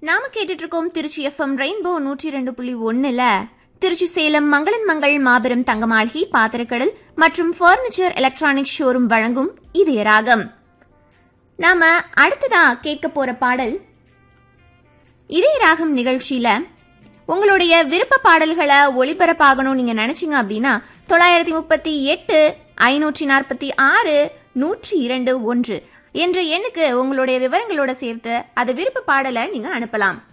நாம கேட்டுட்டு இருக்கோம் திருச்சி எஃப்எம் ரெயின்போ நூற்றி ரெண்டு புள்ளி ஒன்னுல திருச்சி சேலம் மங்களன் மங்கள் மாபெரும் தங்க மாளிகை பாத்திரக்கடல் மற்றும் ஃபர்னிச்சர் எலக்ட்ரானிக் ஷோரூம் வழங்கும் இதய ராகம் நாம அடுத்ததா கேட்க போற பாடல் இதய ராகம் நிகழ்ச்சியில உங்களுடைய விருப்ப பாடல்களை ஒளிபரப்பாகணும் நீங்க நினைச்சீங்க அப்படின்னா தொள்ளாயிரத்தி முப்பத்தி எட்டு ஐநூற்றி நாற்பத்தி ஆறு நூற்றி இரண்டு ஒன்று என்ற எண்ணுக்கு உங்களுடைய விவரங்களோட சேர்த்து அது விருப்ப பாடலை நீங்க அனுப்பலாம்